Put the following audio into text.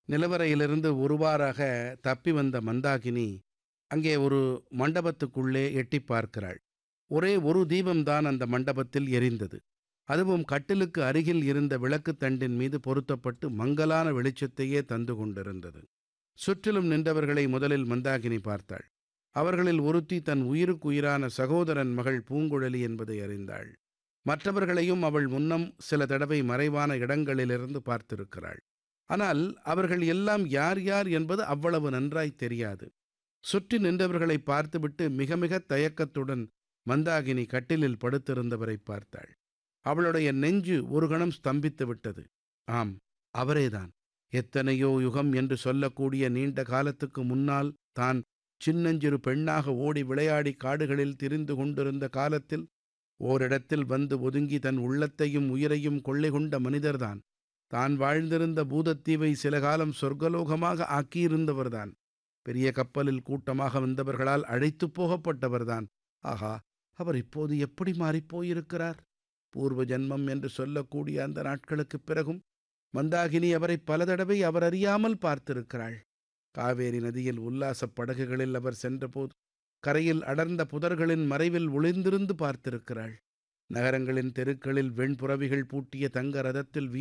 நிலவறையிலிருந்து ஒருவாறாக தப்பி வந்த மந்தாகினி அங்கே ஒரு மண்டபத்துக்குள்ளே எட்டிப் பார்க்கிறாள் ஒரே ஒரு தீபம்தான் அந்த மண்டபத்தில் எரிந்தது அதுவும் கட்டிலுக்கு அருகில் இருந்த விளக்குத் தண்டின் மீது பொருத்தப்பட்டு மங்கலான வெளிச்சத்தையே தந்து கொண்டிருந்தது சுற்றிலும் நின்றவர்களை முதலில் மந்தாகினி பார்த்தாள் அவர்களில் ஒருத்தி தன் உயிருக்குயிரான சகோதரன் மகள் பூங்குழலி என்பதை அறிந்தாள் மற்றவர்களையும் அவள் முன்னம் சில தடவை மறைவான இடங்களிலிருந்து பார்த்திருக்கிறாள் ஆனால் அவர்கள் எல்லாம் யார் யார் என்பது அவ்வளவு நன்றாய் தெரியாது சுற்றி நின்றவர்களை பார்த்துவிட்டு மிக மிக தயக்கத்துடன் மந்தாகினி கட்டிலில் படுத்திருந்தவரை பார்த்தாள் அவளுடைய நெஞ்சு ஒரு கணம் ஸ்தம்பித்து விட்டது ஆம் அவரேதான் எத்தனையோ யுகம் என்று சொல்லக்கூடிய நீண்ட காலத்துக்கு முன்னால் தான் சின்னஞ்சிறு பெண்ணாக ஓடி விளையாடி காடுகளில் திரிந்து கொண்டிருந்த காலத்தில் ஓரிடத்தில் வந்து ஒதுங்கி தன் உள்ளத்தையும் உயிரையும் கொள்ளை கொண்ட மனிதர்தான் தான் வாழ்ந்திருந்த பூதத்தீவை சில காலம் சொர்க்கலோகமாக ஆக்கியிருந்தவர்தான் பெரிய கப்பலில் கூட்டமாக வந்தவர்களால் அழைத்துப் போகப்பட்டவர்தான் ஆஹா அவர் இப்போது எப்படி மாறிப்போயிருக்கிறார் பூர்வ ஜன்மம் என்று சொல்லக்கூடிய அந்த நாட்களுக்குப் பிறகும் மந்தாகினி அவரை பல தடவை அவர் அறியாமல் பார்த்திருக்கிறாள் காவேரி நதியில் உல்லாசப் படகுகளில் அவர் சென்றபோது கரையில் அடர்ந்த புதர்களின் மறைவில் ஒளிந்திருந்து பார்த்திருக்கிறாள் நகரங்களின் தெருக்களில் வெண்புறவிகள் பூட்டிய தங்க ரதத்தில்